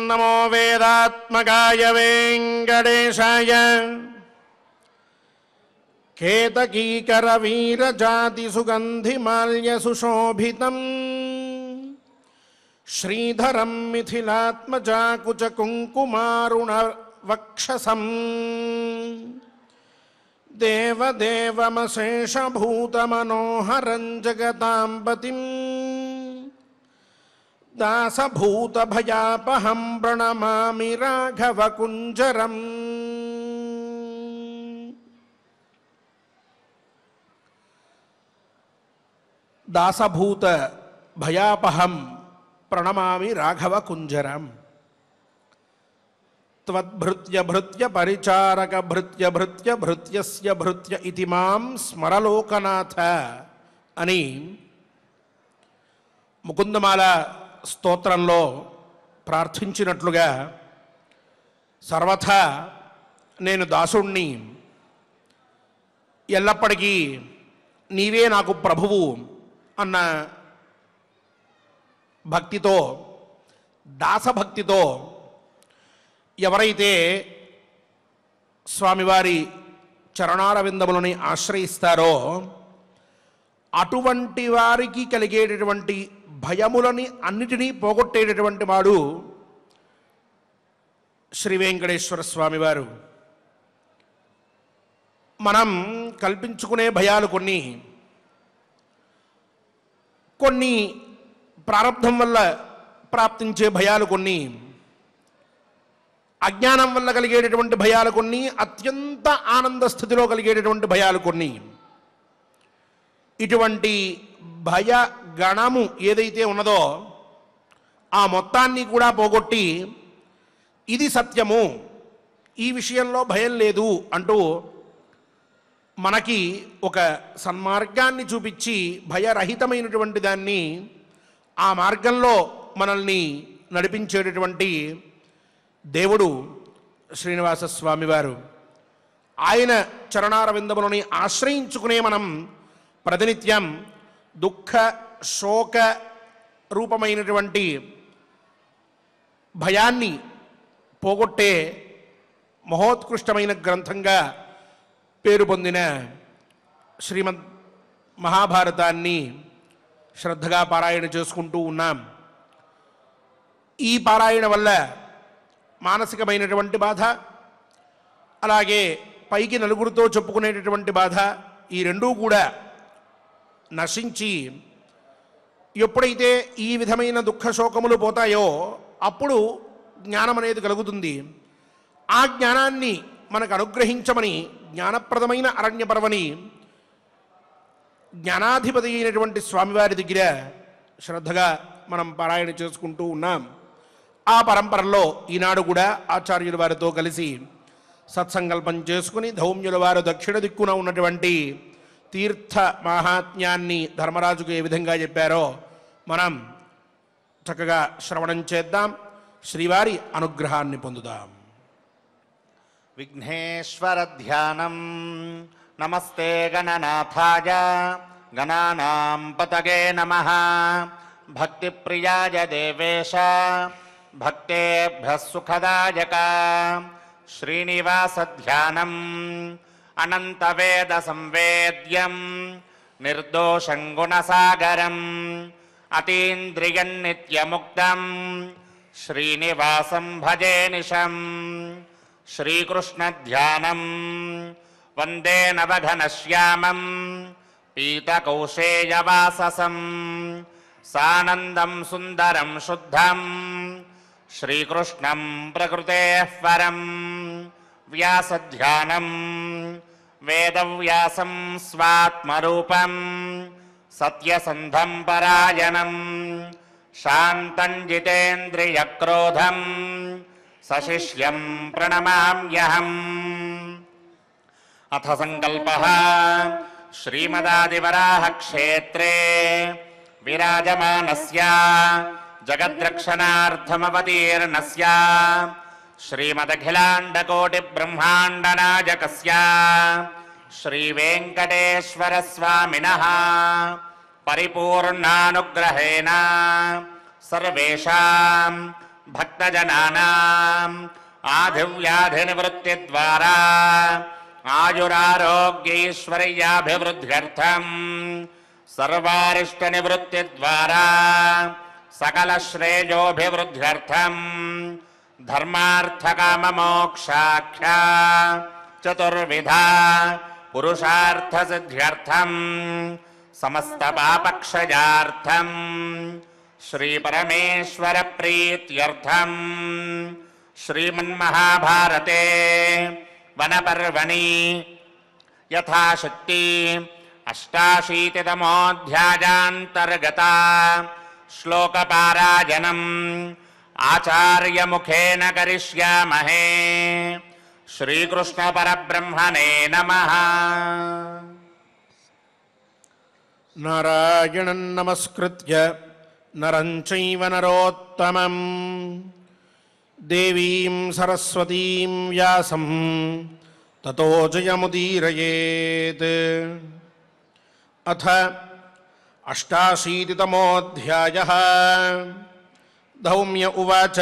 నమో వేదాత్మకాయ వెంకటేశాయ కేతకీకర వీరజాతి సుగంధి మాల్య సుశోభితం శ్రీధరం మిథిలాత్మజాకుచ కుంకుమారుణ వక్షసం దేవదేవమశేషభూతమనోహరం జగతాంబతిం దాసభూతభయాపహం ప్రణమామి రాఘవకుంజరం దాసభూత భయాపహం ప్రణమామి రాఘవకుంజరం త్వద్భృత్య భృత్య పరిచారక భృత్య భృత్య భృత్యస్య భృత్య ఇతి మాం స్మరలోకనాథ అని ముకుందమాల స్తోత్రంలో ప్రార్థించినట్లుగా సర్వథా నేను దాసుణ్ణి ఎల్లప్పటికీ నీవే నాకు ప్రభువు అన్న భక్తితో దాసభక్తితో ఎవరైతే స్వామివారి చరణారవిందములని ఆశ్రయిస్తారో అటువంటి వారికి కలిగేటటువంటి భయములని అన్నిటినీ పోగొట్టేటటువంటి వాడు శ్రీ వెంకటేశ్వర స్వామివారు మనం కల్పించుకునే భయాలు కొన్ని కొన్ని ప్రారంధం వల్ల ప్రాప్తించే భయాలు కొన్ని అజ్ఞానం వల్ల కలిగేటటువంటి భయాలు కొన్ని అత్యంత ఆనంద స్థితిలో కలిగేటటువంటి భయాలు కొన్ని ఇటువంటి భయ గణము ఏదైతే ఉన్నదో ఆ మొత్తాన్ని కూడా పోగొట్టి ఇది సత్యము ఈ విషయంలో భయం లేదు అంటూ మనకి ఒక సన్మార్గాన్ని చూపించి భయరహితమైనటువంటి దాన్ని ఆ మార్గంలో మనల్ని నడిపించేటటువంటి దేవుడు శ్రీనివాస స్వామివారు ఆయన చరణారవిందములని ఆశ్రయించుకునే మనం ప్రతినిత్యం దుఃఖ శోక రూపమైనటువంటి భయాన్ని పోగొట్టే మహోత్కృష్టమైన గ్రంథంగా పేరు పొందిన శ్రీమద్ మహాభారతాన్ని శ్రద్ధగా పారాయణ చేసుకుంటూ ఉన్నాం ఈ పారాయణ వల్ల మానసికమైనటువంటి బాధ అలాగే పైకి నలుగురితో చెప్పుకునేటటువంటి బాధ ఈ రెండూ కూడా నశించి ఎప్పుడైతే ఈ విధమైన దుఃఖ శోకములు పోతాయో అప్పుడు జ్ఞానం అనేది కలుగుతుంది ఆ జ్ఞానాన్ని మనకు అనుగ్రహించమని జ్ఞానప్రదమైన అరణ్య పర్వని జ్ఞానాధిపతి అయినటువంటి స్వామివారి దగ్గర శ్రద్ధగా మనం పారాయణ చేసుకుంటూ ఉన్నాం ఆ పరంపరలో ఈనాడు కూడా ఆచార్యుల వారితో కలిసి సత్సంకల్పం చేసుకుని ధౌమ్యుల వారు దక్షిణ దిక్కున ఉన్నటువంటి తీర్థ మాహాత్మ్యాన్ని ధర్మరాజుకు ఏ విధంగా చెప్పారో మనం చక్కగా శ్రవణం చేద్దాం శ్రీవారి అనుగ్రహాన్ని పొందుదాం విఘ్నేశ్వరధ్యానం నమస్తే గణనాథాయ గణానాం పతగే నమ భక్తిప్రియాయ దేవేశ భక్తేభ్య సుఖదాయక శ్రీనివాసధ్యానం అనంతవేద సంవేద్యం నిర్దోషం గుణసాగరం అతీంద్రియం నిత్యముక్తం శ్రీనివాసం భజే నిశం శ్రీకృష్ణధ్యానం వందే నవఘనశ్యామం పీతకౌశేయవాససం సానందం సుందరం శుద్ధం శ్రీకృష్ణం ప్రకృతే పరం వ్యాసధ్యానం వేదవ్యాసం స్వాత్మరూపం సత్యసంధం పరాయణం శాంతం జితేంద్రియక్రోధం సశిష్యం ప్రణమామ్యహం అథ సంకల్ప శ్రీమదాదివరాహక్షేత్రే విరాజమానస్య జగద్రక్షణార్థమవతీర్ణస్య శ్రీమదఖిలాండకోటిబ్రహ్మాండనాయకస్య శ్రీవేంకటేశ్వరస్వామినः పరిపూర్ణానుగ్రహేణ సర్వేషాం భక్తజనానాం ఆధివ్యాధినివృత్తిద్వారా ఆయురారోగ్యైశ్వర్యాభివృద్ధ్యర్థం సర్వారిష్టనివృత్తిద్వారా సకలశ్రేయోభివృద్ధ్యర్థం ధర్మార్థకామమోక్షాఖ్యా చతుర్విధా పురుషార్థసిద్ధ్యర్థం సమస్తపాపక్షయార్థం శ్రీపరమేశ్వర ప్రీత్యర్థం శ్రీమన్మహాభారతే వనపర్వణి యథాశక్తి అష్టాశీతితమోऽధ్యాయాन्तर्गत శ్లోకపారాయణం ఆచార్యముఖేన కరిష్యామహే శ్రీకృష్ణ పరబ్రహ్మణే నమః నారాయణం నమస్కృత్య నరం చైవ నరోత్తమం దేవీం సరస్వతీం వ్యాసం తతో జయముదీరయేత్ అథ అష్టాశీతితమోऽధ్యాయ ధౌమ్య ఉవాచ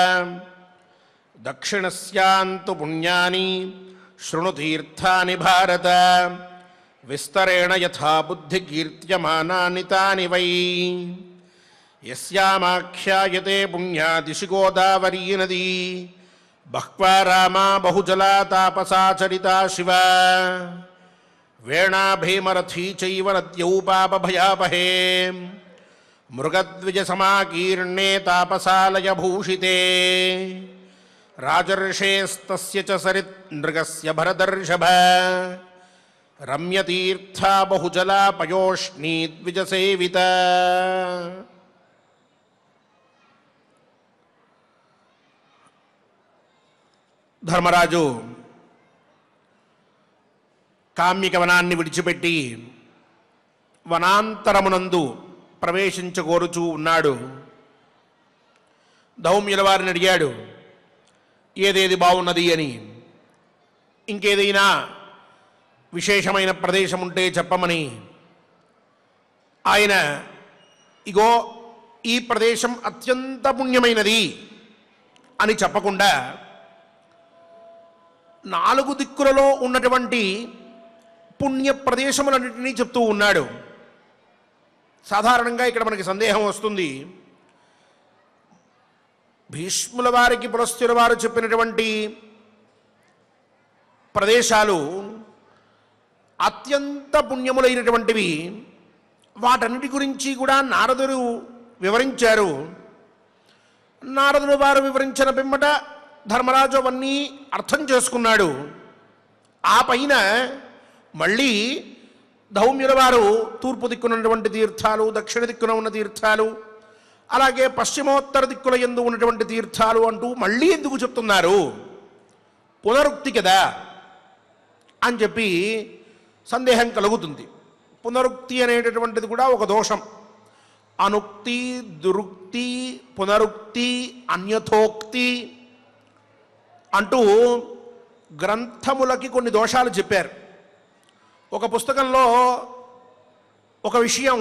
దక్షిణస్యాంతు పుణ్యాని శృణుతీర్థాని భారత విస్తరేణ యథా బుద్ధికీర్త్యమానాని తాని వై యస్యామాఖ్యాయతే పుణ్యాదిశి గోదావరీ నదీ బహ్వా రామా బహుజలా తాపసా చరితా శివ వేణాభీమరథీ చైవ నద్యౌ పాపభయాపహే మృగద్విజ సమాకీర్ణే తాపసాలయ భూషితే రాజర్షేస్తస్య చ సరిత్ నృగస్య భరదర్షభ రమ్యతీర్థా బహుజలా పయోష్ణీ ద్విజసేవిత ధర్మరాజు కామ్యక వనాన్ని విడిచిపెట్టి వనాంతరమునందు ప్రవేశించగోరుచూ ఉన్నాడు దౌమ్యుల వారిని అడిగాడు ఏదేది బాగున్నది అని ఇంకేదైనా విశేషమైన ప్రదేశం ఉంటే చెప్పమని ఆయన ఇగో ఈ ప్రదేశం అత్యంత పుణ్యమైనది అని చెప్పకుండా నాలుగు దిక్కులలో ఉన్నటువంటి పుణ్య ప్రదేశములన్నింటినీ చెప్తూ ఉన్నాడు సాధారణంగా ఇక్కడ మనకి సందేహం వస్తుంది భీష్ముల వారికి పులస్తుల వారు చెప్పినటువంటి ప్రదేశాలు అత్యంత పుణ్యములైనటువంటివి వాటన్నిటి గురించి కూడా నారదుడు వివరించారు నారదుడు వారు వివరించిన పిమ్మట ధర్మరాజు అవన్నీ అర్థం చేసుకున్నాడు ఆ పైన మళ్ళీ ధౌమ్యుల వారు తూర్పు దిక్కున ఉన్నటువంటి తీర్థాలు దక్షిణ దిక్కున ఉన్న తీర్థాలు అలాగే పశ్చిమోత్తర దిక్కుల ఎందు ఉన్నటువంటి తీర్థాలు అంటూ మళ్ళీ ఎందుకు చెప్తున్నారు పునరుక్తి కదా అని చెప్పి సందేహం కలుగుతుంది పునరుక్తి అనేటటువంటిది కూడా ఒక దోషం అనుక్తి దురుక్తి పునరుక్తి అన్యథోక్తి అంటూ గ్రంథములకి కొన్ని దోషాలు చెప్పారు ఒక పుస్తకంలో ఒక విషయం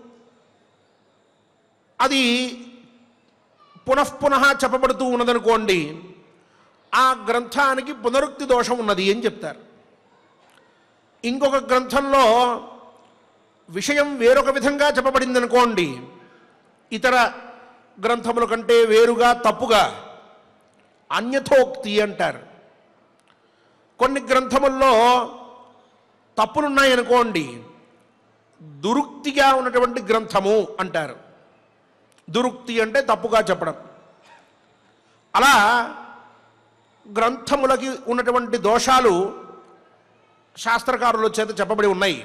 అది పునఃపునః చెప్పబడుతూ ఉన్నదనుకోండి ఆ గ్రంథానికి పునరుక్తి దోషం ఉన్నది అని చెప్తారు ఇంకొక గ్రంథంలో విషయం వేరొక విధంగా చెప్పబడింది అనుకోండి ఇతర గ్రంథముల కంటే వేరుగా తప్పుగా అన్యథోక్తి అంటారు కొన్ని గ్రంథముల్లో తప్పులున్నాయనుకోండి దురుక్తిగా ఉన్నటువంటి గ్రంథము అంటారు దురుక్తి అంటే తప్పుగా చెప్పడం అలా గ్రంథములకి ఉన్నటువంటి దోషాలు శాస్త్రకారుల చేత చెప్పబడి ఉన్నాయి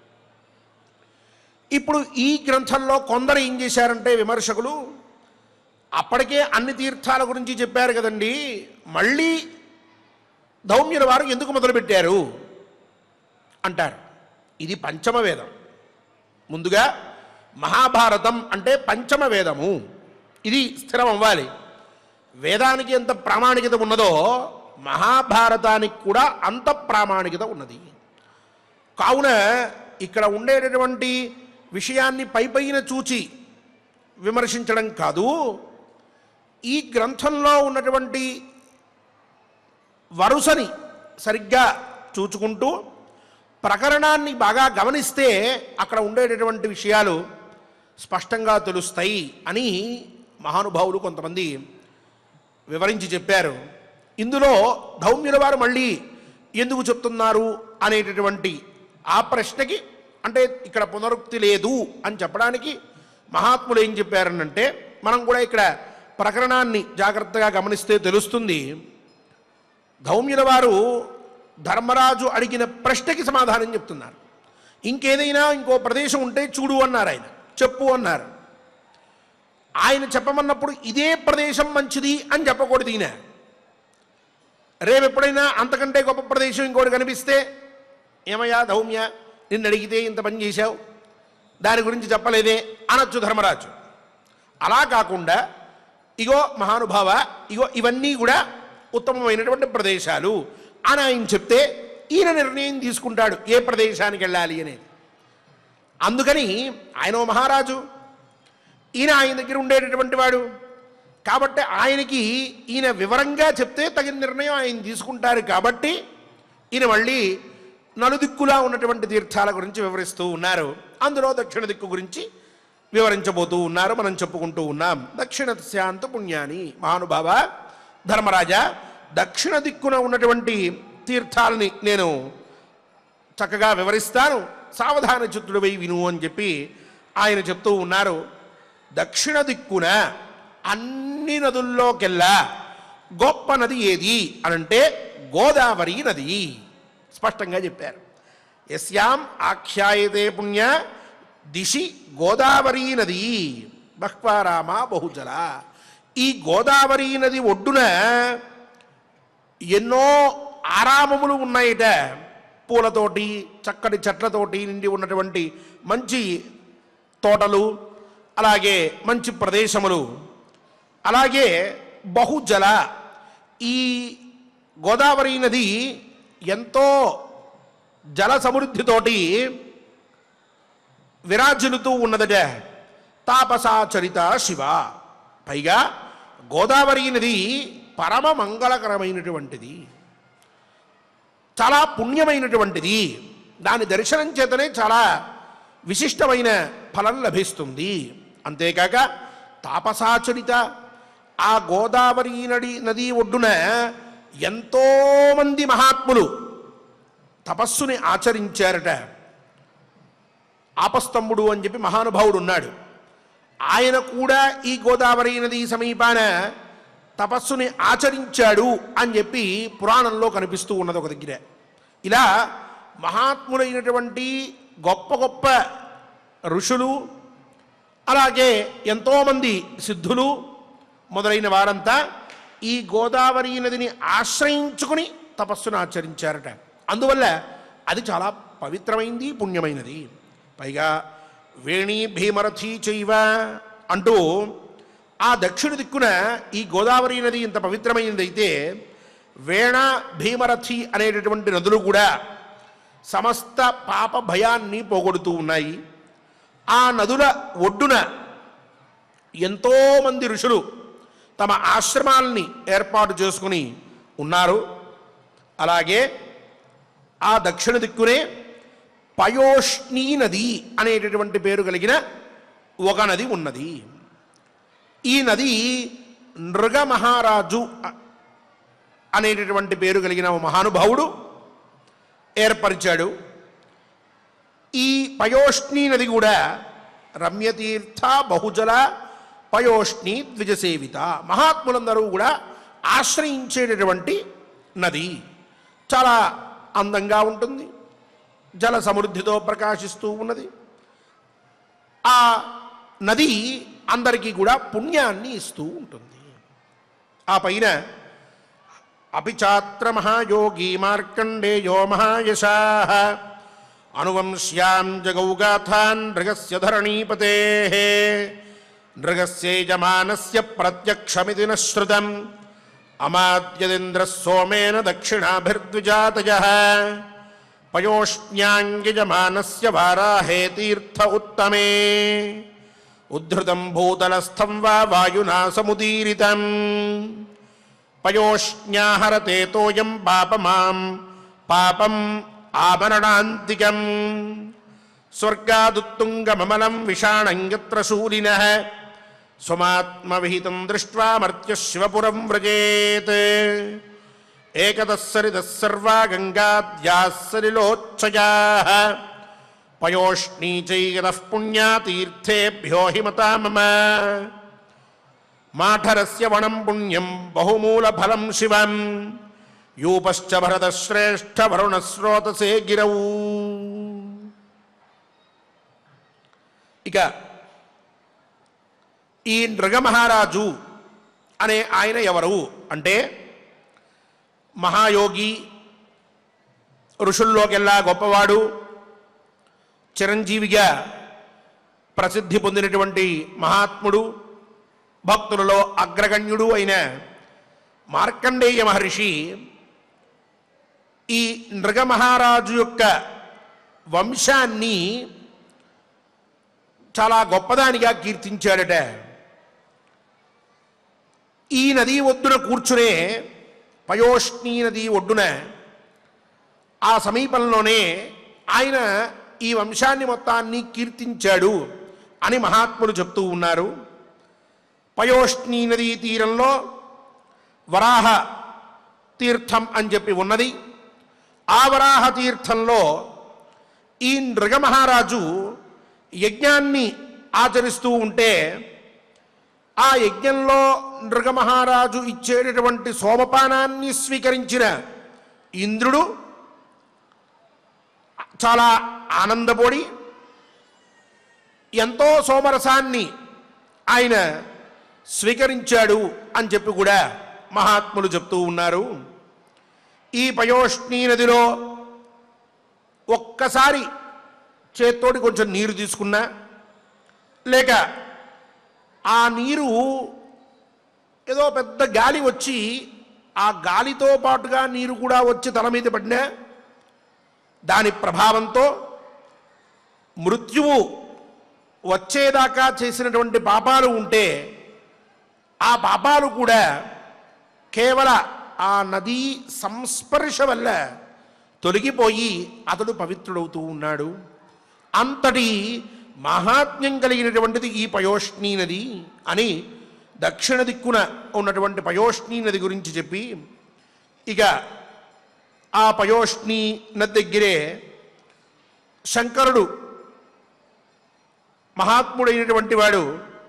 ఇప్పుడు ఈ గ్రంథంలో కొందరు ఏం చేశారంటే విమర్శకులు అప్పటికే అన్ని తీర్థాల గురించి చెప్పారు కదండి మళ్ళీ దౌమ్యుల వారు ఎందుకు మొదలుపెట్టారు అంటారు ఇది పంచమ వేదం ముందుగా మహాభారతం అంటే పంచమ వేదము ఇది స్థిరం అవ్వాలి వేదానికి ఎంత ప్రామాణికత ఉన్నదో మహాభారతానికి కూడా అంత ప్రామాణికత ఉన్నది కావున ఇక్కడ ఉండేటటువంటి విషయాన్ని పైపైన చూచి విమర్శించడం కాదు ఈ గ్రంథంలో ఉన్నటువంటి వరుసని సరిగ్గా చూచుకుంటూ ప్రకరణాన్ని బాగా గమనిస్తే అక్కడ ఉండేటటువంటి విషయాలు స్పష్టంగా తెలుస్తాయి అని మహానుభావులు కొంతమంది వివరించి చెప్పారు ఇందులో ధౌమ్యుల వారు మళ్ళీ ఎందుకు చెప్తున్నారు అనేటటువంటి ఆ ప్రశ్నకి అంటే ఇక్కడ పునరుక్తి లేదు అని చెప్పడానికి మహాత్ములు ఏం చెప్పారనంటే మనం కూడా ఇక్కడ ప్రకరణాన్ని జాగ్రత్తగా గమనిస్తే తెలుస్తుంది ధౌమ్యుల వారు ధర్మరాజు అడిగిన ప్రశ్నకి సమాధానం చెప్తున్నారు ఇంకేదైనా ఇంకో ప్రదేశం ఉంటే చూడు అన్నారు ఆయన చెప్పు అన్నారు ఆయన చెప్పమన్నప్పుడు ఇదే ప్రదేశం మంచిది అని చెప్పకూడదు ఈయన రేపు ఎప్పుడైనా అంతకంటే గొప్ప ప్రదేశం ఇంకోటి కనిపిస్తే ఏమయ్యా ధౌమ్య నిన్ను అడిగితే ఇంత పని చేశావు దాని గురించి చెప్పలేదే అనొచ్చు ధర్మరాజు అలా కాకుండా ఇగో మహానుభావ ఇగో ఇవన్నీ కూడా ఉత్తమమైనటువంటి ప్రదేశాలు అని ఆయన చెప్తే ఈయన నిర్ణయం తీసుకుంటాడు ఏ ప్రదేశానికి వెళ్ళాలి అనేది అందుకని ఆయన ఓ మహారాజు ఈయన ఆయన దగ్గర ఉండేటటువంటి వాడు కాబట్టి ఆయనకి ఈయన వివరంగా చెప్తే తగిన నిర్ణయం ఆయన తీసుకుంటారు కాబట్టి ఈయన మళ్ళీ నలుదిక్కులా ఉన్నటువంటి తీర్థాల గురించి వివరిస్తూ ఉన్నారు అందులో దక్షిణ దిక్కు గురించి వివరించబోతూ ఉన్నారు మనం చెప్పుకుంటూ ఉన్నాం దక్షిణ శాంత పుణ్యాని మహానుభావ ధర్మరాజా దక్షిణ దిక్కున ఉన్నటువంటి తీర్థాలని నేను చక్కగా వివరిస్తాను సావధాన చిత్తుడివై విను అని చెప్పి ఆయన చెప్తూ ఉన్నారు దక్షిణ దిక్కున అన్ని నదుల్లోకెల్లా గొప్ప నది ఏది అనంటే గోదావరి నది స్పష్టంగా చెప్పారు యస్యాం ఆఖ్యాయతే పుణ్య దిశి గోదావరి నది బహ్వారామ బహుజల ఈ గోదావరి నది ఒడ్డున ఎన్నో ఆరామములు ఉన్నాయట పూలతోటి చక్కటి చెట్లతోటి నిండి ఉన్నటువంటి మంచి తోటలు అలాగే మంచి ప్రదేశములు అలాగే బహుజల ఈ గోదావరి నది ఎంతో జల సమృద్ధితోటి విరాజిల్లుతూ ఉన్నదట తాపసాచరిత శివ పైగా గోదావరి నది పరమ మంగళకరమైనటువంటిది చాలా పుణ్యమైనటువంటిది దాని దర్శనం చేతనే చాలా విశిష్టమైన ఫలం లభిస్తుంది అంతేకాక తాపసాచరిత ఆ గోదావరి నడి నది ఒడ్డున ఎంతోమంది మహాత్ములు తపస్సుని ఆచరించారట ఆపస్తంభుడు అని చెప్పి మహానుభావుడు ఉన్నాడు ఆయన కూడా ఈ గోదావరి నది సమీపాన తపస్సుని ఆచరించాడు అని చెప్పి పురాణంలో కనిపిస్తూ ఉన్నది ఒక దగ్గర ఇలా మహాత్ములైనటువంటి గొప్ప గొప్ప ఋషులు అలాగే ఎంతోమంది సిద్ధులు మొదలైన వారంతా ఈ గోదావరి నదిని ఆశ్రయించుకుని తపస్సును ఆచరించారట అందువల్ల అది చాలా పవిత్రమైంది పుణ్యమైనది పైగా వేణి భీమరథి చైవ అంటూ ఆ దక్షిణ దిక్కున ఈ గోదావరి నది ఇంత పవిత్రమైనదైతే వేణ భీమరథి అనేటటువంటి నదులు కూడా సమస్త పాప భయాన్ని పోగొడుతూ ఉన్నాయి ఆ నదుల ఒడ్డున ఎంతోమంది ఋషులు తమ ఆశ్రమాలని ఏర్పాటు చేసుకుని ఉన్నారు అలాగే ఆ దక్షిణ దిక్కునే పయోష్ణీ నది అనేటటువంటి పేరు కలిగిన ఒక నది ఉన్నది ఈ నది నృగ మహారాజు అ- అనేటటువంటి పేరు కలిగిన ఓ మహానుభావుడు ఏర్పరిచాడు ఈ పయోష్ణి నది కూడా రమ్యతీర్థ బహుజల పయోష్ణి ద్విజసేవిత మహాత్ములందరూ కూడా ఆశ్రయించేటటువంటి నది చాలా అందంగా ఉంటుంది జల సమృద్ధితో ప్రకాశిస్తూ ఉన్నది ఆ నది అందరికీ కూడా పుణ్యాన్ని ఇస్తూ ఉంటుంది ఆ పైన అపిచాత్ర మహాయోగి మార్కండేయో మహాయశా అనువంశ్యాం జగౌగాథాన్ నృగస్య ధరణీపతే నృగస్యైజమానస్య ప్రత్యక్షమితి న శృతం అమాద్యదింద్ర సోమేన దక్షిణాభిర్ద్విజాతయ పయోష్ణ్యాంగిజమానస్య వారాహే తీర్థ ఉత్తమే ఉద్ధృతం భూతలస్థం వా వాయునా సముదీరితం పయోష్ణ్యాహరతే తోయం పాపమాం పాపం ఆభరణాంతికం స్వర్గాదుత్తుంగమమలం విషాణం యత్ర శూలిన స్వమాత్మవిహితం దృష్ట్వా మర్త్య శివపురం వ్రజేత్ ఏకదः సరిదः సర్వా గంగాద్యాः సలిలోచ్చయా పయోష్ణీ చైగతః పుణ్యా తీర్థేభ్యో హిమతా మమ మాఠరస్య వనం పుణ్యం బహుమూలఫలం శివం యూపశ్చ భరతశ్రేష్ఠ వరుణస్రోతసే గిరౌ ఇక ఈ నృగమహారాజు అనే ఆయన ఎవరు అంటే మహాయోగి ఋషుల్లోకెల్లా గొప్పవాడు చిరంజీవిగా ప్రసిద్ధి పొందినటువంటి మహాత్ముడు భక్తులలో అగ్రగణ్యుడు అయిన మార్కండేయ మహర్షి ఈ నృగమహారాజు యొక్క వంశాన్ని చాలా గొప్పదానిగా కీర్తించాడట ఈ నది ఒడ్డున కూర్చునే పయోష్ణీ నది ఒడ్డున ఆ సమీపంలోనే ఆయన ఈ వంశాన్ని మొత్తాన్ని కీర్తించాడు అని మహాత్ములు చెప్తూ ఉన్నారు పయోష్ణీ నదీ తీరంలో వరాహ తీర్థం అని చెప్పి ఉన్నది ఆ వరాహ తీర్థంలో ఈ నృగమహారాజు యజ్ఞాన్ని ఆచరిస్తూ ఉంటే ఆ యజ్ఞంలో నృగమహారాజు ఇచ్చేటటువంటి సోమపానాన్ని స్వీకరించిన ఇంద్రుడు చాలా ఆనందపడి ఎంతో సోమరసాన్ని ఆయన స్వీకరించాడు అని చెప్పి కూడా మహాత్ములు చెప్తూ ఉన్నారు ఈ పయోష్ణీ నదిలో ఒక్కసారి చేత్తోటి కొంచెం నీరు తీసుకున్నా లేక ఆ నీరు ఏదో పెద్ద గాలి వచ్చి ఆ గాలితో పాటుగా నీరు కూడా వచ్చి తల మీద పడినా దాని ప్రభావంతో మృత్యువు వచ్చేదాకా చేసినటువంటి పాపాలు ఉంటే ఆ పాపాలు కూడా కేవల ఆ నదీ సంస్పర్శ వల్ల తొలగిపోయి అతడు పవిత్రుడవుతూ ఉన్నాడు అంతటి మహాత్మ్యం కలిగినటువంటిది ఈ పయోష్ణీ నది అని దక్షిణ దిక్కున ఉన్నటువంటి పయోష్ణీ నది గురించి చెప్పి ఇక ఆ పయోష్ణి నది దగ్గరే శంకరుడు మహాత్ముడైనటువంటి వాడు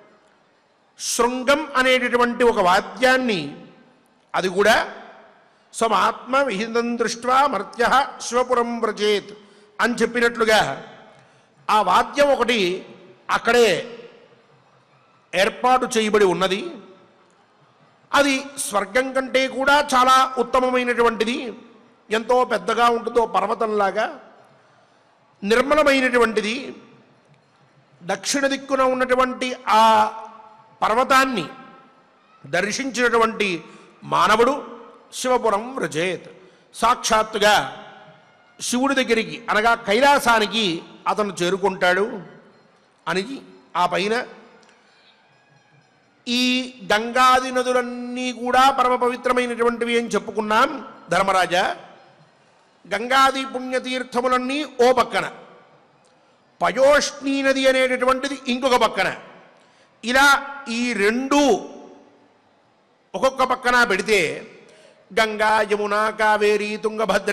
శృంగం అనేటటువంటి ఒక వాద్యాన్ని అది కూడా స్వమాత్మ విహితం దృష్ట్వా మర్త్య శివపురం వ్రజేత్ అని చెప్పినట్లుగా ఆ వాద్యం ఒకటి అక్కడే ఏర్పాటు చేయబడి ఉన్నది అది స్వర్గం కంటే కూడా చాలా ఉత్తమమైనటువంటిది ఎంతో పెద్దగా ఉంటుందో పర్వతంలాగా నిర్మలమైనటువంటిది దక్షిణ దిక్కున ఉన్నటువంటి ఆ పర్వతాన్ని దర్శించినటువంటి మానవుడు శివపురం వ్రజేత్ సాక్షాత్తుగా శివుడి దగ్గరికి అనగా కైలాసానికి అతను చేరుకుంటాడు అని ఆ పైన ఈ గంగాది నదులన్నీ కూడా పరమ పవిత్రమైనటువంటివి అని చెప్పుకున్నాం ధర్మరాజా గంగాది పుణ్యతీర్థములన్నీ ఓ పక్కన పయోష్ణీ నది అనేటటువంటిది ఇంకొక పక్కన ఇలా ఈ రెండు ఒక్కొక్క పక్కన పెడితే గంగా యమున కావేరి తుంగభద్ర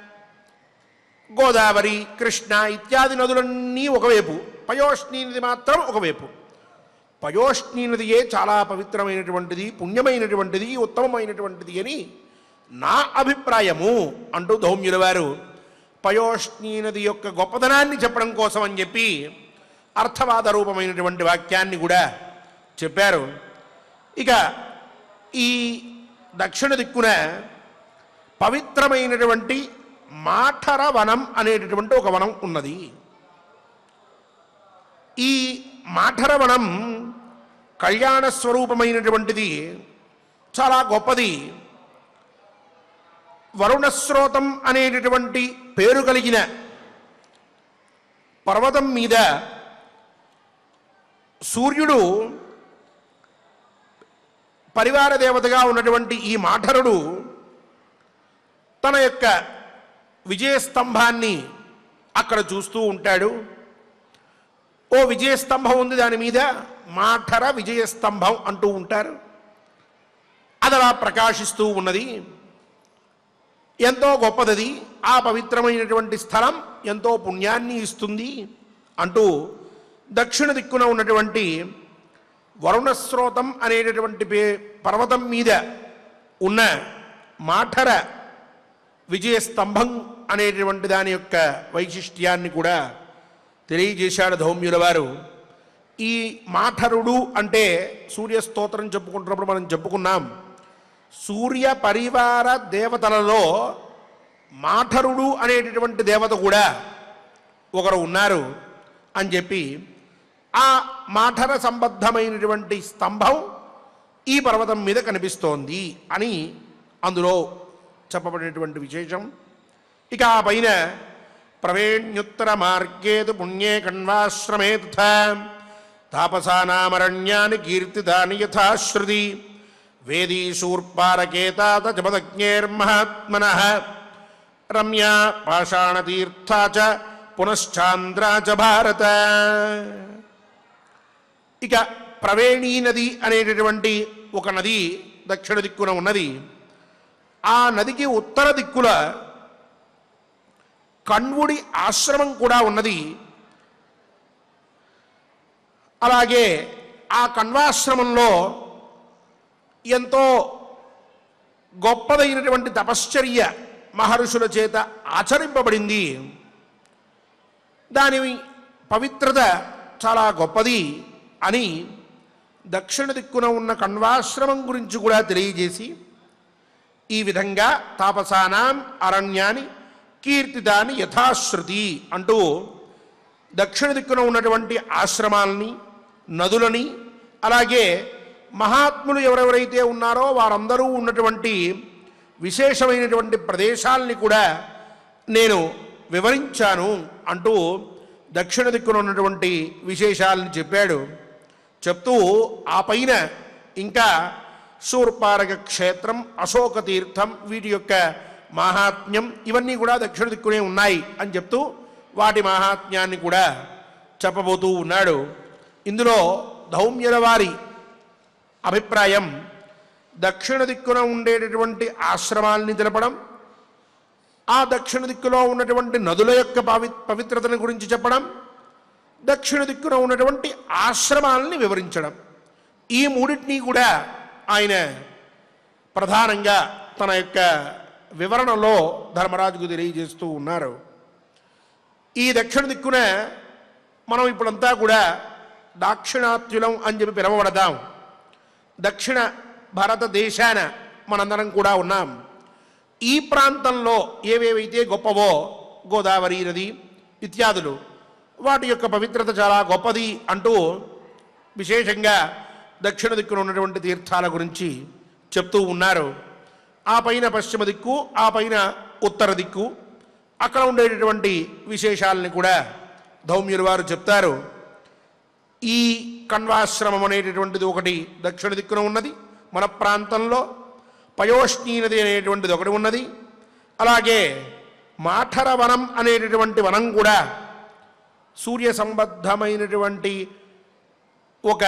గోదావరి కృష్ణ ఇత్యాది నదులన్నీ ఒకవైపు పయోష్ణీ నది మాత్రం ఒకవైపు పయోష్ణీ నదియే చాలా పవిత్రమైనటువంటిది పుణ్యమైనటువంటిది ఉత్తమమైనటువంటిది అని నా అభిప్రాయము అంటూ ధౌమ్యుల వారు పయోష్ణీ నది యొక్క గొప్పదనాన్ని చెప్పడం కోసం అని చెప్పి అర్థవాద రూపమైనటువంటి వాక్యాన్ని కూడా చెప్పారు ఇక ఈ దక్షిణ దిక్కున పవిత్రమైనటువంటి మాఠర వనం అనేటటువంటి ఒక వనం ఉన్నది ఈ మాఠర వనం కళ్యాణ స్వరూపమైనటువంటిది చాలా గొప్పది వరుణస్రోతం అనేటటువంటి పేరు కలిగిన పర్వతం మీద సూర్యుడు పరివార దేవతగా ఉన్నటువంటి ఈ మాఠరుడు తన యొక్క విజయస్తంభాన్ని అక్కడ చూస్తూ ఉంటాడు ఓ విజయస్తంభం ఉంది దాని మీద మాఠర విజయస్తంభం అంటూ ఉంటారు అది అలా ప్రకాశిస్తూ ఉన్నది ఎంతో గొప్పదది ఆ పవిత్రమైనటువంటి స్థలం ఎంతో పుణ్యాన్ని ఇస్తుంది అంటూ దక్షిణ దిక్కున ఉన్నటువంటి వరుణస్రోతం అనేటటువంటి పే పర్వతం మీద ఉన్న మాఠర విజయస్తంభం అనేటువంటి దాని యొక్క వైశిష్ట్యాన్ని కూడా తెలియజేశాడు ధౌమ్యుల వారు ఈ మాఠరుడు అంటే సూర్య స్తోత్రం చెప్పుకుంటున్నప్పుడు మనం చెప్పుకున్నాం సూర్య పరివార దేవతలలో మాఠరుడు అనేటటువంటి దేవత కూడా ఒకరు ఉన్నారు అని చెప్పి ఆ మాఠర సంబద్ధమైనటువంటి స్తంభం ఈ పర్వతం మీద కనిపిస్తోంది అని అందులో చెప్పబడినటువంటి విశేషం ఇక ఆ పైన ప్రవేణ్యుత్తర మార్గేతు పుణ్యే కణ్వాశ్రమే తథా తాపసానామరణ్యాని కీర్తితాని యథాశ్రుతి వేదీశూర్పారకేతాత జపదజ్ఞేర్మహాత్మన రమ్యా పాషాణతీర్థా చ పునశ్చాంద్రా చ భారత ఇక ప్రవేణీ నది అనేటటువంటి ఒక నది దక్షిణ దిక్కున ఉన్నది ఆ నదికి ఉత్తర దిక్కుల కణ్వుడి ఆశ్రమం కూడా ఉన్నది అలాగే ఆ కణ్వాశ్రమంలో ఎంతో గొప్పదైనటువంటి తపశ్చర్య మహర్షుల చేత ఆచరింపబడింది దాని పవిత్రత చాలా గొప్పది అని దక్షిణ దిక్కున ఉన్న కణ్వాశ్రమం గురించి కూడా తెలియజేసి ఈ విధంగా తాపసానాం అరణ్యాన్ని కీర్తిదాని యథాశ్రుతి అంటూ దక్షిణ దిక్కున ఉన్నటువంటి ఆశ్రమాలని నదులని అలాగే మహాత్ములు ఎవరెవరైతే ఉన్నారో వారందరూ ఉన్నటువంటి విశేషమైనటువంటి ప్రదేశాలని కూడా నేను వివరించాను అంటూ దక్షిణ దిక్కున ఉన్నటువంటి విశేషాలని చెప్పాడు చెప్తూ ఆ పైన ఇంకా శూర్పారక క్షేత్రం అశోక తీర్థం వీటి యొక్క మాహాత్మ్యం ఇవన్నీ కూడా దక్షిణ దిక్కునే ఉన్నాయి అని చెప్తూ వాటి మాహాత్మ్యాన్ని కూడా చెప్పబోతూ ఉన్నాడు ఇందులో ధౌమ్యుల వారి అభిప్రాయం దక్షిణ దిక్కున ఉండేటటువంటి ఆశ్రమాల్ని తెలపడం ఆ దక్షిణ దిక్కులో ఉన్నటువంటి నదుల యొక్క పవి పవిత్రతను గురించి చెప్పడం దక్షిణ దిక్కున ఉన్నటువంటి ఆశ్రమాలని వివరించడం ఈ మూడింటినీ కూడా ఆయన ప్రధానంగా తన యొక్క వివరణలో ధర్మరాజుకు తెలియజేస్తూ ఉన్నారు ఈ దక్షిణ దిక్కున మనం ఇప్పుడంతా కూడా దాక్షిణాత్యులం అని చెప్పి పిలవబడదాం దక్షిణ భారతదేశాన మనందరం కూడా ఉన్నాం ఈ ప్రాంతంలో ఏవేవైతే గొప్పవో గోదావరి నది ఇత్యాదులు వాటి యొక్క పవిత్రత చాలా గొప్పది అంటూ విశేషంగా దక్షిణ దిక్కున ఉన్నటువంటి తీర్థాల గురించి చెప్తూ ఉన్నారు ఆ పైన పశ్చిమ దిక్కు ఆ పైన ఉత్తర దిక్కు అక్కడ ఉండేటటువంటి విశేషాలని కూడా ధౌమ్యులు వారు చెప్తారు ఈ కణ్వాశ్రమం అనేటటువంటిది ఒకటి దక్షిణ దిక్కున ఉన్నది మన ప్రాంతంలో పయోష్ణీ నది అనేటువంటిది ఒకటి ఉన్నది అలాగే మాఠర వనం అనేటటువంటి వనం కూడా సూర్య సంబద్ధమైనటువంటి ఒక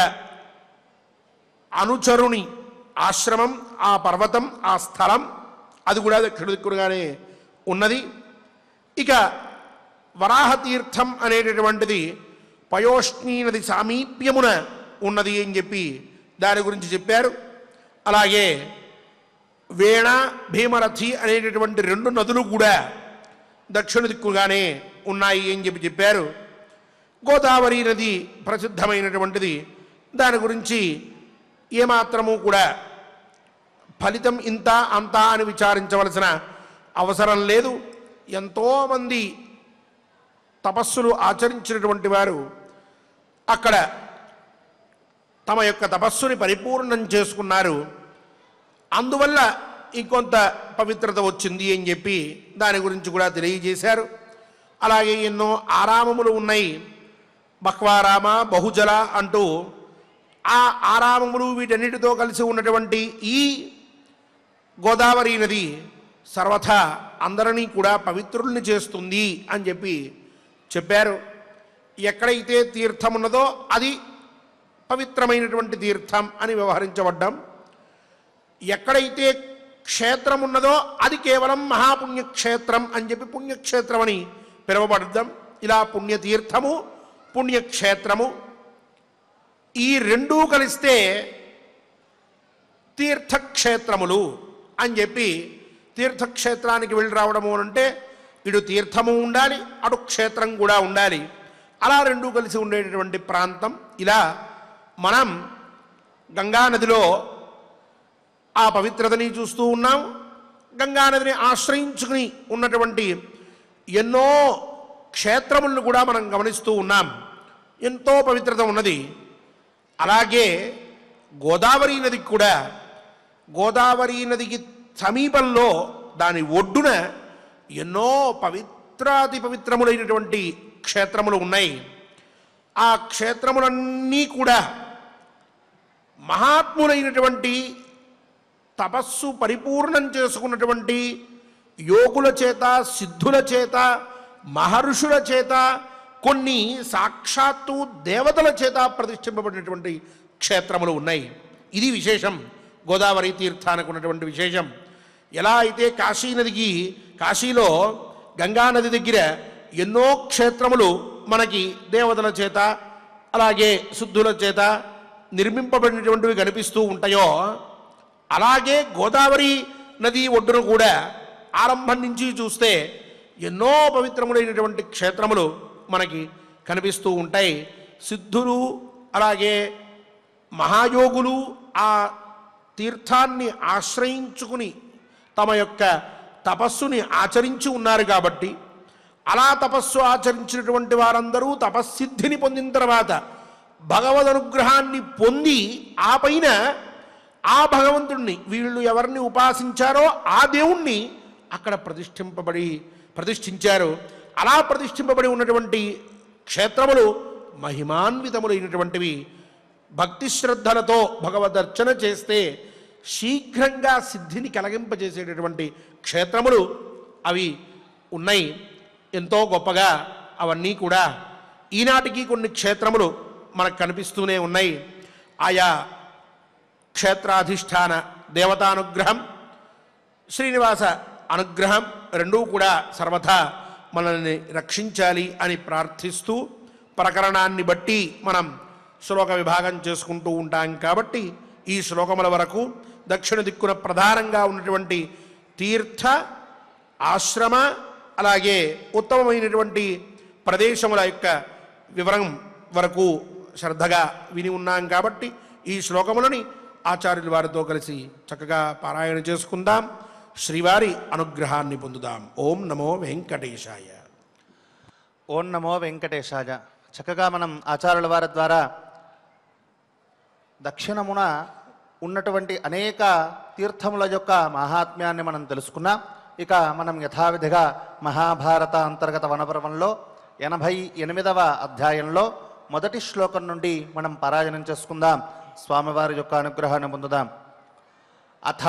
అనుచరుని ఆశ్రమం ఆ పర్వతం ఆ స్థలం అది కూడా దక్షిణ దిక్కునగానే ఉన్నది ఇక వరాహతీర్థం అనేటటువంటిది పయోష్ణీ నది సామీప్యమున ఉన్నది అని చెప్పి దాని గురించి చెప్పారు అలాగే వేణ భీమరథి అనేటటువంటి రెండు నదులు కూడా దక్షిణ దిక్కుగానే ఉన్నాయి అని చెప్పి చెప్పారు గోదావరి నది ప్రసిద్ధమైనటువంటిది దాని గురించి ఏమాత్రము కూడా ఫలితం ఇంత అంత అని విచారించవలసిన అవసరం లేదు ఎంతోమంది తపస్సులు ఆచరించినటువంటి వారు అక్కడ తమ యొక్క తపస్సుని పరిపూర్ణం చేసుకున్నారు అందువల్ల ఇంకొంత పవిత్రత వచ్చింది అని చెప్పి దాని గురించి కూడా తెలియజేశారు అలాగే ఎన్నో ఆరామములు ఉన్నాయి బక్వారామ బహుజల అంటూ ఆ ఆరామములు వీటన్నిటితో కలిసి ఉన్నటువంటి ఈ గోదావరి నది సర్వథా అందరినీ కూడా పవిత్రుల్ని చేస్తుంది అని చెప్పి చెప్పారు ఎక్కడైతే తీర్థం ఉన్నదో అది పవిత్రమైనటువంటి తీర్థం అని వ్యవహరించబడ్డాం ఎక్కడైతే క్షేత్రం ఉన్నదో అది కేవలం మహాపుణ్యక్షేత్రం అని చెప్పి పుణ్యక్షేత్రం అని పిలువబడదాం ఇలా పుణ్యతీర్థము పుణ్యక్షేత్రము ఈ రెండూ కలిస్తే తీర్థక్షేత్రములు అని చెప్పి తీర్థక్షేత్రానికి వెళ్ళి రావడము అని అంటే ఇటు తీర్థము ఉండాలి అటు క్షేత్రం కూడా ఉండాలి అలా రెండూ కలిసి ఉండేటటువంటి ప్రాంతం ఇలా మనం గంగా నదిలో ఆ పవిత్రతని చూస్తూ ఉన్నాం గంగానదిని ఆశ్రయించుకుని ఉన్నటువంటి ఎన్నో క్షేత్రములను కూడా మనం గమనిస్తూ ఉన్నాం ఎంతో పవిత్రత ఉన్నది అలాగే గోదావరి నదికి కూడా గోదావరి నదికి సమీపంలో దాని ఒడ్డున ఎన్నో పవిత్రాతి పవిత్రములైనటువంటి క్షేత్రములు ఉన్నాయి ఆ క్షేత్రములన్నీ కూడా మహాత్ములైనటువంటి తపస్సు పరిపూర్ణం చేసుకున్నటువంటి యోగుల చేత సిద్ధుల చేత మహర్షుల చేత కొన్ని సాక్షాత్తు దేవతల చేత ప్రతిష్ఠింపబడినటువంటి క్షేత్రములు ఉన్నాయి ఇది విశేషం గోదావరి తీర్థానికి ఉన్నటువంటి విశేషం ఎలా అయితే కాశీ నదికి కాశీలో గంగా నది దగ్గర ఎన్నో క్షేత్రములు మనకి దేవతల చేత అలాగే శుద్ధుల చేత నిర్మింపబడినటువంటివి కనిపిస్తూ ఉంటాయో అలాగే గోదావరి నది ఒడ్డున కూడా ఆరంభం నుంచి చూస్తే ఎన్నో పవిత్రములైనటువంటి క్షేత్రములు మనకి కనిపిస్తూ ఉంటాయి సిద్ధులు అలాగే మహాయోగులు ఆ తీర్థాన్ని ఆశ్రయించుకుని తమ యొక్క తపస్సుని ఆచరించి ఉన్నారు కాబట్టి అలా తపస్సు ఆచరించినటువంటి వారందరూ తపస్సిద్ధిని పొందిన తర్వాత భగవద్ అనుగ్రహాన్ని పొంది ఆ పైన ఆ భగవంతుణ్ణి వీళ్ళు ఎవరిని ఉపాసించారో ఆ దేవుణ్ణి అక్కడ ప్రతిష్ఠింపబడి ప్రతిష్ఠించారు అలా ప్రతిష్ఠింపబడి ఉన్నటువంటి క్షేత్రములు మహిమాన్వితములైనటువంటివి భక్తి శ్రద్ధలతో భగవదర్చన చేస్తే శీఘ్రంగా సిద్ధిని కలిగింపజేసేటటువంటి క్షేత్రములు అవి ఉన్నాయి ఎంతో గొప్పగా అవన్నీ కూడా ఈనాటికి కొన్ని క్షేత్రములు మనకు కనిపిస్తూనే ఉన్నాయి ఆయా క్షేత్రాధిష్టాన దేవతానుగ్రహం శ్రీనివాస అనుగ్రహం రెండూ కూడా సర్వథా మనల్ని రక్షించాలి అని ప్రార్థిస్తూ ప్రకరణాన్ని బట్టి మనం శ్లోక విభాగం చేసుకుంటూ ఉంటాం కాబట్టి ఈ శ్లోకముల వరకు దక్షిణ దిక్కున ప్రధానంగా ఉన్నటువంటి తీర్థ ఆశ్రమ అలాగే ఉత్తమమైనటువంటి ప్రదేశముల యొక్క వివరం వరకు శ్రద్ధగా విని ఉన్నాం కాబట్టి ఈ శ్లోకములని ఆచార్యుల వారితో కలిసి చక్కగా పారాయణ చేసుకుందాం శ్రీవారి అనుగ్రహాన్ని పొందుదాం ఓం నమో వెంకటేశాయ ఓం నమో వెంకటేశాయ చక్కగా మనం ఆచార్యుల వారి ద్వారా దక్షిణమున ఉన్నటువంటి అనేక తీర్థముల యొక్క మహాత్మ్యాన్ని మనం తెలుసుకున్నాం ఇక మనం యథావిధిగా మహాభారత అంతర్గత వనపర్వంలో ఎనభై ఎనిమిదవ అధ్యాయంలో మొదటి శ్లోకం నుండి మనం పారాయణం చేసుకుందాం స్వామివారి యొక్క అనుగ్రహాన్ని పొందుదాం అథ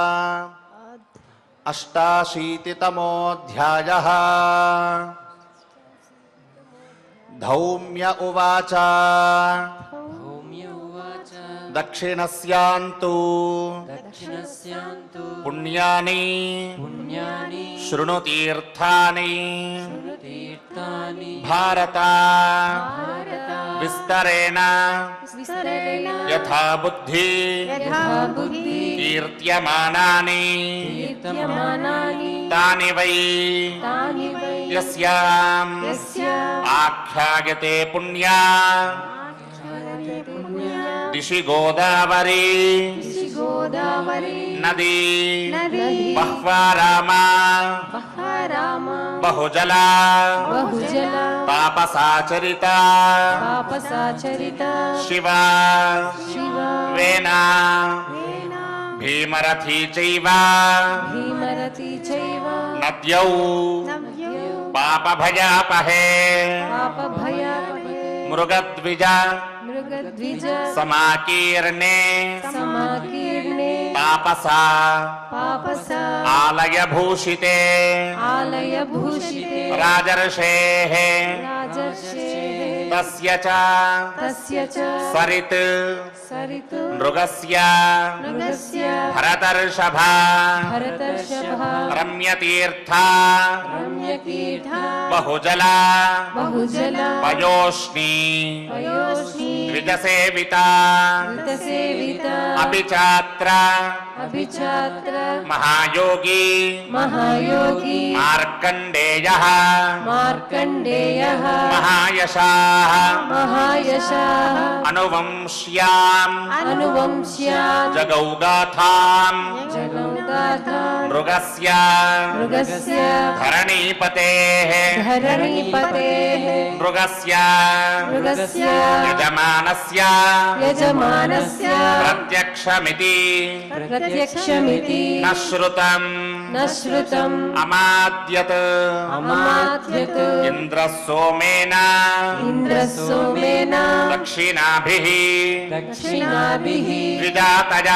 అష్టాశీతితమోऽధ్యాయ धौम्य उवाच भौम्य उवाच दक्षिणस्यान्तु दक्षिणस्यान्तु पुण्यानि पुण्यानि शृणुतीर्थानि तीर्थानि भारत भारत विस्तरेण विस्तरेण यथा बुद्धि यथा बुद्धि कीर्त्यमानानि कीर्त्यमानानि तानि वै तानि वै यस्याम् यस्य आख्यायते पुण्या दिशि गोदावरी गोदावरी नदी नदी बह्वा रामा राम बहुजला बहुजल तापसाचरिता पापसाचरिता शिवा शिव वेना वेना भीमरथी चैव भीमरति चैव नद्यौ नव्यो पापभयापहे पापभयापहे మృగద్విజ मृगद्विज సమాకీర్ణే समाकीर्णे తాపసా पापसा ఆలయభూషితే आलयभूषिते రాజర్షేః राजर्षेः తస్య చ तस्य च సరిత్ सरितु మృగస్య मृगस्य భరతర్షభ भरतर्षभा రమ్యతీర్థ रम्यतीर्था బహుజల बहुजला పయోష్ణి पयोष्णी ద్విజసేవిత ऋतसेविता అపి చాత్ర अभिछात्र మహాయోగి महायोगी మార్కండేయ मार्कण्डेयः మహాయశా महायशाः అనువంశ్యాం अनुवंश्यात् జగౌగాథాం जगौगाथा మృగస్య मृगस्य ధరణీపతే धरणीपतेः మృగస్య मृगस्य యజమానస్య यजमानस्य ప్రత్యక్షమితి प्रत्यक्षमिति న శ్రుతం न श्रुतम् అమాద్యత్ अमात्यत् ఇంద్ర సోమేన इन्द्रसोमेन దక్షిణాభిః दक्षिणाभिः ద్విజాతయ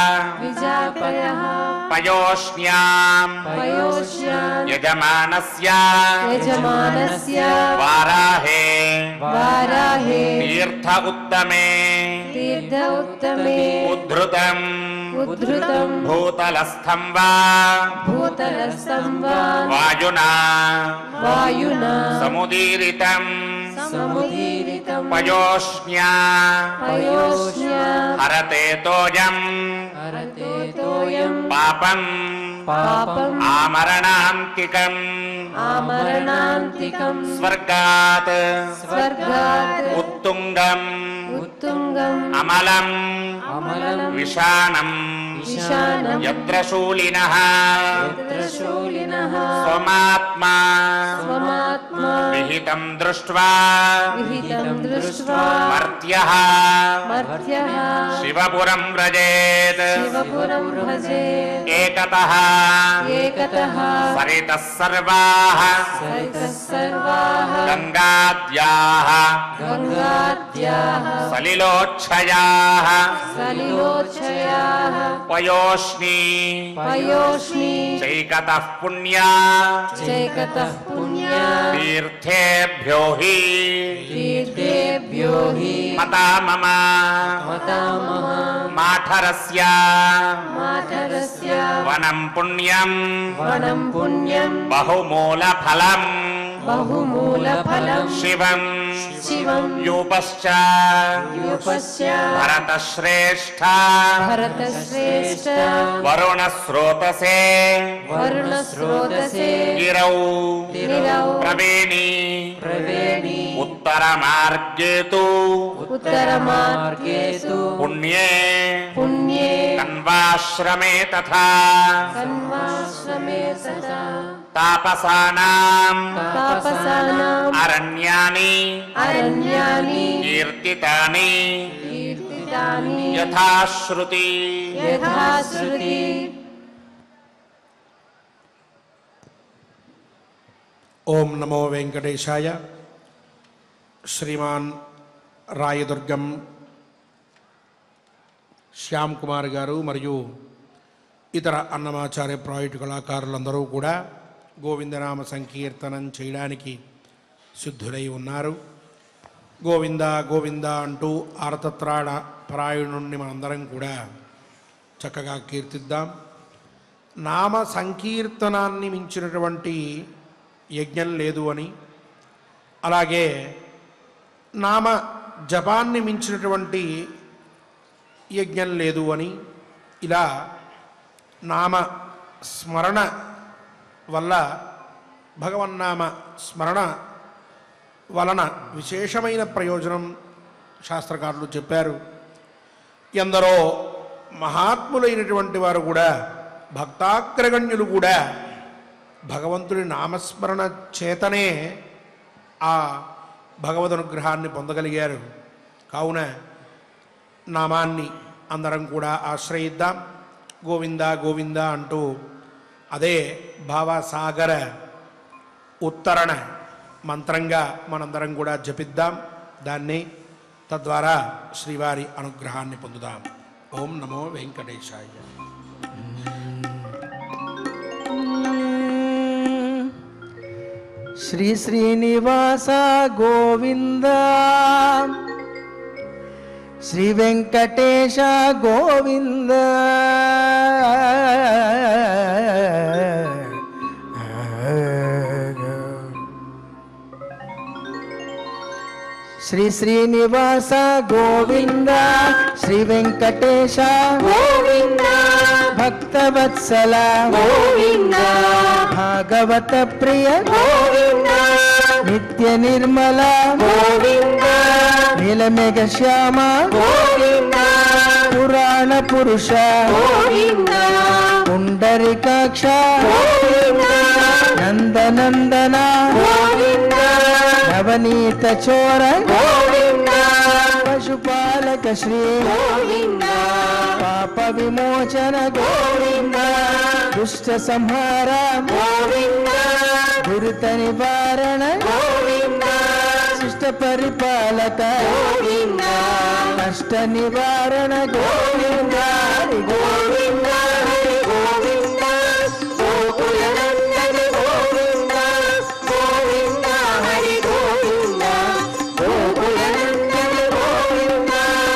विजापयः పయోష్ణ్యాం पयोष्यान् యజమానస్య यजमानस्य వారాహే वाराहे తీర్థ ఉత్తమే तीर्थ उत्तमे ఉద్ధృతం उद्धृतम् భూతలస్థం వా भूतलस्थं वा వాయునా वायुना సముదీరితం समुदीरितम् పయోష్ణ్యా पयोष्ण्या హరతే తోయం हरते तोयम् పాపం पापम् ఆమరణాంతికం आमरणान्तिकम् స్వర్గాత్ स्वर्गात् ఉత్తుంగం उत्तुङ्गम् అమలం अमलं విషాణం विशानम् యత్ర శూలినః यत्र शूलिनः స్వమాత్మా स्वमात्मा విహితం దృష్ట్వా विहितम् दृष्ट्वा మర్త్యః मर्त्यः శివపురం వ్రజేత్ शिवपुरम् भजे ఏకతః एकतः సరితः సర్వాः सरितः सर्वाः గంగాద్యాः गङ्गाद्याः సలిలోచ్ఛయాः सलिलोच्छयाः పయోష్ణీ पयोष्णी చైకతः పుణ్యా चैकतः पुण्या తీర్థేభ్యో హి तीर्थेभ्यो हि మతా మమ मतामः మాఠరస్య मातरस्य వనం పుణ్యం वनं पुण्यं బహుమూల ఫలం बहुमूलफलं శివం शिवं యూపశ్చ यूपस्य భరతశ్రేష్ఠ भरतश्रेष्ठ వరుణ స్రోతసే वरुणस्रोतसे గిరౌ गिरौ ప్రవేణి प्रवेणी ఉత్తర మార్గే తు उत्तरमार्गे तु పుణ్యే पुण्ये కన్వాశ్రమే తథా कन्वाश्रमे सदा తాపసానాం तापसानाम् అరణ్యాని अरण्यानि కీర్తితాని कीर्तितानि యథాశ్రుతి यथा श्रुति ఓం నమో వెంకటేశాయ శ్రీమాన్ రాయదుర్గం శ్యామ్ కుమార్ గారు మరియు ఇతర అన్నమాచార్య ప్రాజెక్టు కళాకారులందరూ కూడా గోవిందనామ సంకీర్తనం చేయడానికి సిద్ధులై ఉన్నారు గోవింద గోవింద అంటూ ఆరతత్రాణ పరాయణుణ్ణి మనందరం కూడా చక్కగా కీర్తిద్దాం నామ సంకీర్తనాన్ని మించినటువంటి యజ్ఞం లేదు అని అలాగే నామ జపాన్ని మించినటువంటి యజ్ఞం లేదు అని ఇలా నామ స్మరణ వల్ల భగవన్నామ స్మరణ వలన విశేషమైన ప్రయోజనం శాస్త్రకారులు చెప్పారు ఎందరో మహాత్ములైనటువంటి వారు కూడా భక్తాగ్రగణ్యులు కూడా భగవంతుడి నామస్మరణ చేతనే ఆ భగవద్ అనుగ్రహాన్ని పొందగలిగారు కావున నామాన్ని అందరం కూడా ఆశ్రయిద్దాం గోవింద గోవింద అంటూ అదే భావసాగర ఉత్తరణ మంత్రంగా మనందరం కూడా జపిద్దాం దాన్ని తద్వారా శ్రీవారి అనుగ్రహాన్ని పొందుదాం ఓం నమో వెంకటేశాయ శ్రీ శ్రీనివాస గోవింద శ్రీ వెంకటేశ గోవింద శ్రీ శ్రీనివాస గోవింద శ్రీ వెంకటేశ గోవింద భక్తవత్సల గోవింద భాగవత ప్రియ గోవింద నిత్య నిర్మల గోవింద నీలమేఘ శ్యామ గోవింద పురాణ పురుష గోవింద పుండరికాక్ష గోవింద నందనందన గోవింద నవనీత చోర గోవింద పశుపాలక శ్రీ గోవింద పాప విమోచన గోవింద దుష్ట సంహార గోవింద దురిత నివారణ గోవింద శిష్ట పరిపాలక గోవింద కష్ట నివారణ గోవింద హరి గోవింద హరి గోవింద గోకుల నందన గోవింద గోవింద హరి గోవింద గోకుల నందన గోవింద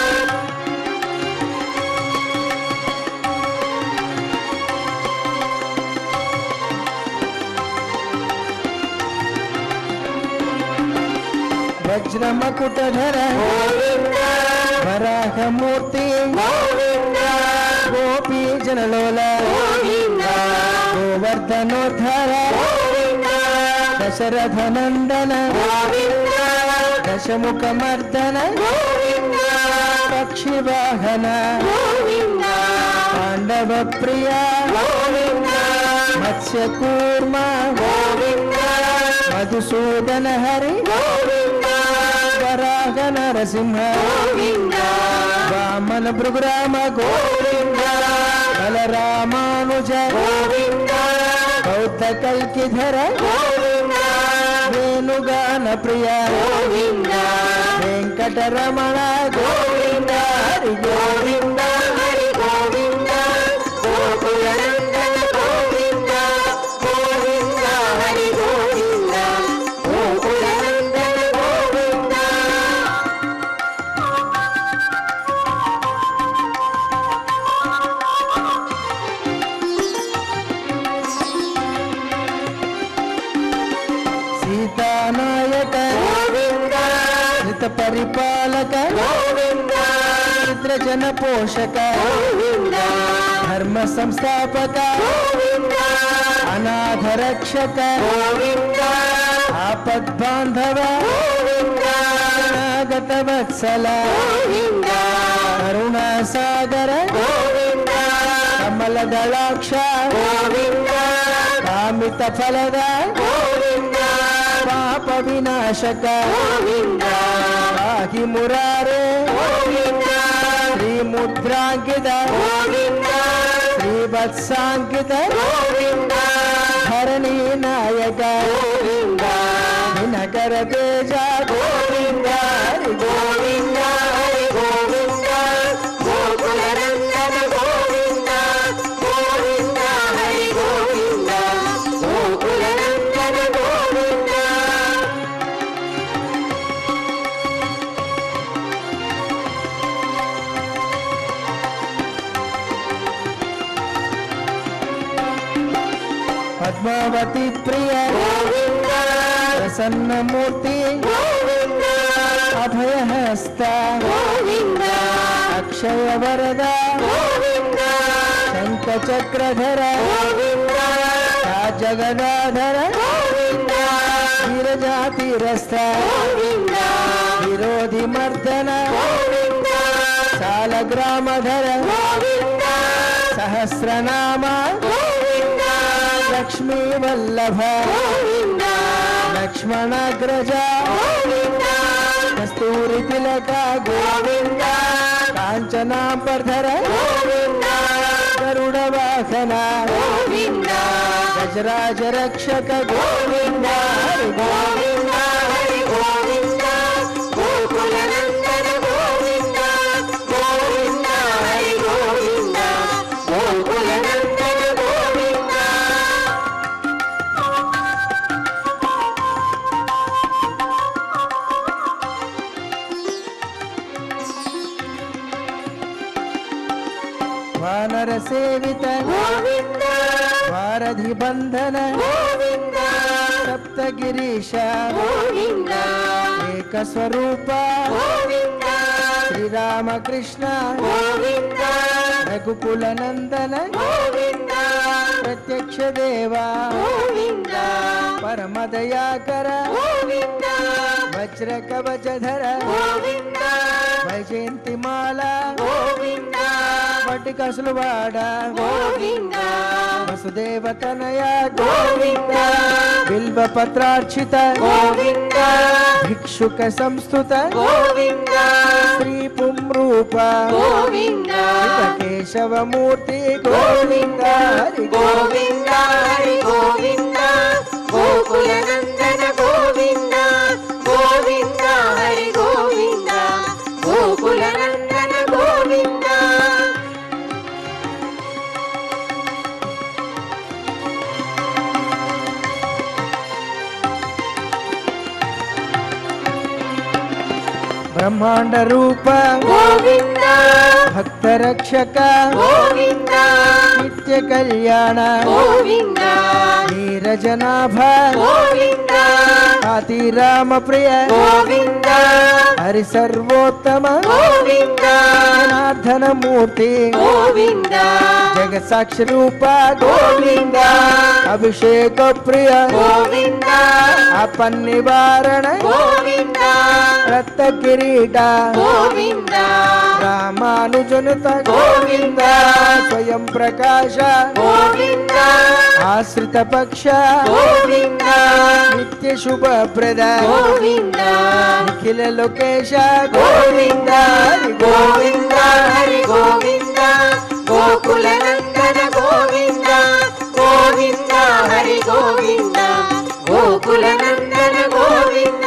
వజ్రమకుటధర గోవింద వరాహమూర్తి గోవింద గోపీ జనలోల గోవింద గోవర్ధనోద్ధర గోవింద దశరథ నందన గోవింద దశముఖమర్దన గోవింద పక్షి వాహన గోవింద పాండవ ప్రియ గోవింద మత్స్య కూర్మ గోవింద మధుసూదన హరి గోవింద వరాహ నరసింహ గోవింద వామన భృగురామ గోవింద బలరామానుజ గోవింద బౌద్ధ కల్కిధర గోవింద వేణుగాన ప్రియ గోవింద వెంకటరమణ గోవింద హరి గోవింద హరి గోవింద గోకుల నందన గోవింద గోవింద హరి గోవింద గోకుల నందన గోవింద సీతానాయక గోవింద హిత పరిపాలక గోవింద జన పోషక గోవింద ధర్మ సంస్థాపక గోవింద అనాథ రక్షక గోవింద ఆపద్బాంధవ గోవింద నాగత వత్సల గోవింద కరుణా సాగర గోవింద కమల దళాక్ష గోవింద కామిత ఫలద గోవింద పాప వినాశక గోవింద పాహి మురారే గోవింద శ్రీ ముద్రాంకిత గోవింద శ్రీవత్సాంకిత గోవింద ధరణి నాయక గోవింద దినకర తేజ గోవింద హరి గోవింద హరి గోవింద గోకుల నందన గోవింద గోవింద హరి గోవింద గోకుల నందన గోవింద పద్మావతి ప్రియ గోవింద ప్రసన్నమూర్తి గోవింద అభయహస్త గోవింద అక్షయ వరద గోవింద శంఖ చక్రధర గోవింద జగదాధర గోవింద గిరజాతిరస్థ గోవింద విరోధి మర్దన గోవింద సాలగ్రామధర గోవింద సహస్రనామ గోవింద లక్ష్మీ వల్లభ గోవింద లక్ష్మణాగ్రజ గోవింద కస్తూరి తిలక గోవింద కాంచనాంబర్ధర గోవింద గరుడ వాహన గోవింద గజరాజ రక్షక గోవింద హరి గోవింద హరి గోవింద గోకుల వానర సేవిత గోవింద వారధి బంధన గోవింద సప్తగిరీశ గోవింద ఏక స్వరూప గోవింద శ్రీరామకృష్ణ గోవింద రఘుకుల నందన గోవింద ప్రత్యక్ష దేవా గోవింద పరమదయాకర గోవింద వజ్ర కవచధర గోవింద వైజయంతి మాల గోవింద పటికసులు వాడ గోవింద వసుదేవ తనయ గోవింద బిల్వ పత్రార్చిత గోవింద భిక్షుక సంస్థుత గోవింద శ్రీ పుంరూప గోవింద కేశవమూర్తి గోవింద హరి గోవింద హరి గోవింద గోకుల నందన గోవింద గోవింద హరి గోవింద గోకుల నందన గోవింద బ్రహ్మాండ రూప గోవింద భక్త రక్షక గోవింద నిత్య కళ్యాణ గోవింద నీరజనాభ గోవింద రామ ప్రియ గోవింద హరి సర్వోత్తమ గోవింద జనార్దన మూర్తి గోవింద జగత్ సాక్షి రూప గోవింద అభిషేక ప్రియ గోవింద అపన్ నివారణ గోవింద రత్న కిరీట గోవింద రామానుజనుత గోవింద స్వయం ప్రకాశ గోవింద ఆశ్రిత పక్ష గోవింద నిత్య శుభప్రద గోవింద నిఖిల లోకేశ గోవింద గోవింద హరి గోవింద గోకుల నందన గోవింద గోవింద హరి గోవింద గోకుల నందన గోవింద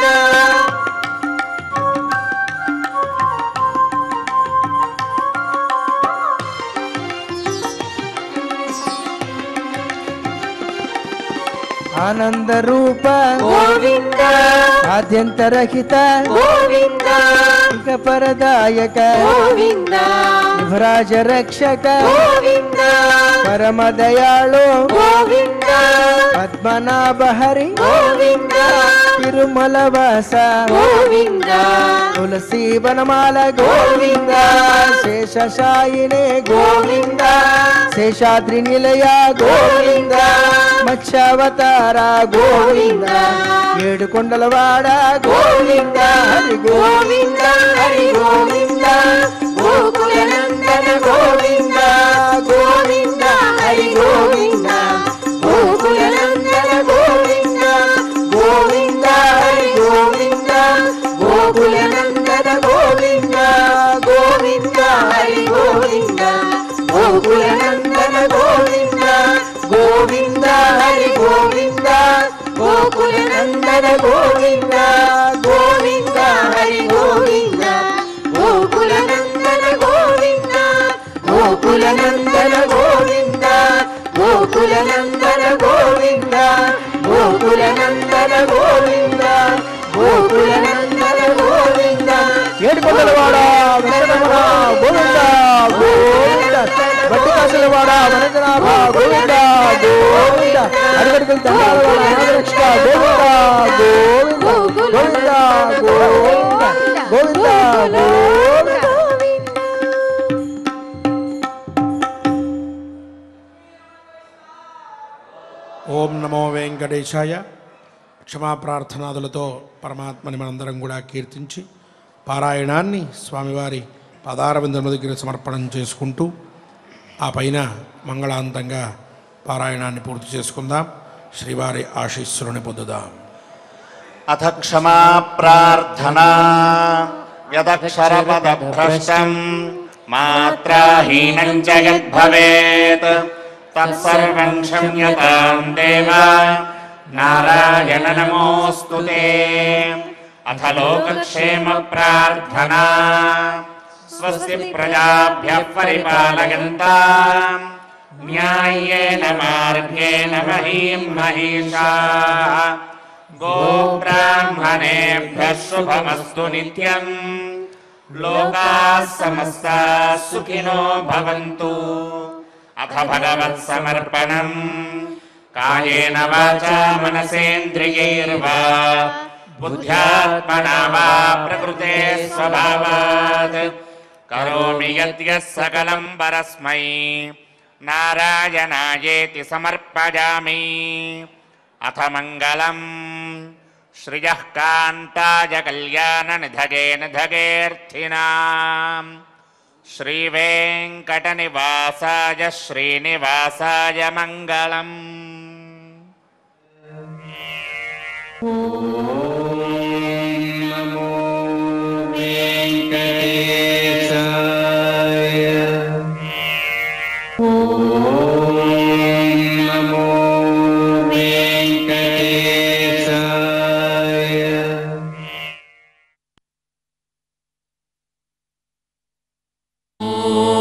ఆనంద రూప గోవింద ఆద్యంతరహిత గోవింద ఇక పరదాయక గోవింద యువరాజ రక్షక గోవింద పరమ దయాళు గోవింద పద్మనాభ హరి గోవింద తిరుమల వాస గోవింద తులసి వనమాల గోవింద శేషశాయినే గోవింద శేషాద్రి నిలయ గోవింద మత్స్యావతార గోవింద ఏడు కొండల వాడ గోవింద హరి గోవింద హరి గోవింద గోకుల నందన గోవింద గోవింద హరి గోవింద గోకుల నందన గోవింద గోవింద హరి గోవింద గోకుల నందన గోవింద గోవింద హరి గోవింద గోకుల నందన గోవింద గోవింద హరి గోవింద గోకుల నందన గోవింద గోవింద హరి గోవింద గోకుల నందన గోవింద గోకుల నందన గోవింద గోకుల నందన గోవింద గోకుల నందన గోవింద గోకుల నందన గోవింద ఏడు కొండల వాడ వెంకటరమణ గోవింద గోవింద బట్టి కాసుల వాడ వనజనాభ గోవింద గోవింద అడుగడుగులు దండాల వాడ అనాథరక్షక గోవింద గోవింద గోవింద గోవింద గోవింద గోవింద ఓం నమో వెంకటేశాయ క్షమా ప్రార్థనాదులతో పరమాత్మని మనందరం కూడా కీర్తించి పారాయణాన్ని స్వామివారి పదారవిందముల దగ్గర సమర్పణం చేసుకుంటూ ఆ పైన మంగళాంతంగా పారాయణాన్ని పూర్తి చేసుకుందాం శ్రీవారి ఆశీస్సులని పొందుదాం అథ క్షమా ప్రార్థనా యదక్షరపదభ్రష్టం మాత్రాహీనం చ యద్భవేత్ తత్సర్వం క్షమ్యతాం దేవ నారాయణ నమోऽस्तु తే అథ లోకక్షేమ ప్రార్థనా స్వస్తి ప్రజాభ్యः పరిపాలయంతాం న్యాయ్యేన మార్గేణ మహీం మహిషాः గోబ్రాహ్మణేభ్యः శుభమస్తు నిత్యం लोकाः समस्ताः सुखिनो भवन्तु अथ भगवत्समर्पणम् कायेन वाचा मनसेन्द्रियैर्वा बुद्ध्यात्मना वा प्रकृते स्वभावात् करोमि यद्यः सकलम् परस्मै नारायणायेति समर्पयामि अथ मङ्गलम् श्रियः कान्ताय कल्याणनिधगे निधगेऽर्थिनाम् श्रीवेङ्कटनिवासाय श्रीनिवासाय मङ्गलम् ॐ